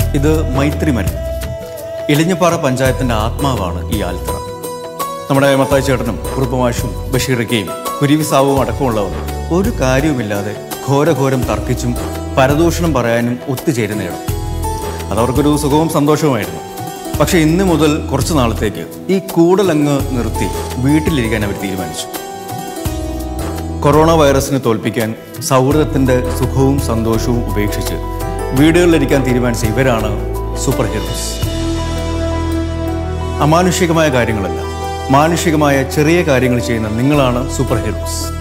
ഇത് മൈത്രി മരം ഇളിഞ്ഞപ്പാറ പഞ്ചായത്തിന്റെ ആത്മാവാണ് ഈ ആൽത്തറ നമ്മുടെ മത്തായി ചേട്ടനും കുറുപ്പമാഷും ബഷീറയ്ക്കയും കുരുവി സാവുവും അടക്കമുള്ളവർ ഒരു കാര്യവുമില്ലാതെ ഘോരഘോരം തർക്കിച്ചും പരദൂഷണം പറയാനും ഒത്തുചേരുന്ന ഇടം അതവർക്കൊരു സുഖവും സന്തോഷവുമായിരുന്നു പക്ഷെ ഇന്ന് മുതൽ കുറച്ച് നാളത്തേക്ക് ഈ കൂടലങ്ങ് നിർത്തി വീട്ടിലിരിക്കാൻ അവർ തീരുമാനിച്ചു കൊറോണ വൈറസിനെ തോൽപ്പിക്കാൻ സൗഹൃദത്തിന്റെ സുഖവും സന്തോഷവും ഉപേക്ഷിച്ച് വീടുകളിലിരിക്കാൻ തീരുമാനിച്ച ഇവരാണ് സൂപ്പർ ഹീറോസ് അമാനുഷികമായ കാര്യങ്ങളല്ല മാനുഷികമായ ചെറിയ കാര്യങ്ങൾ ചെയ്യുന്ന നിങ്ങളാണ് സൂപ്പർ ഹീറോസ്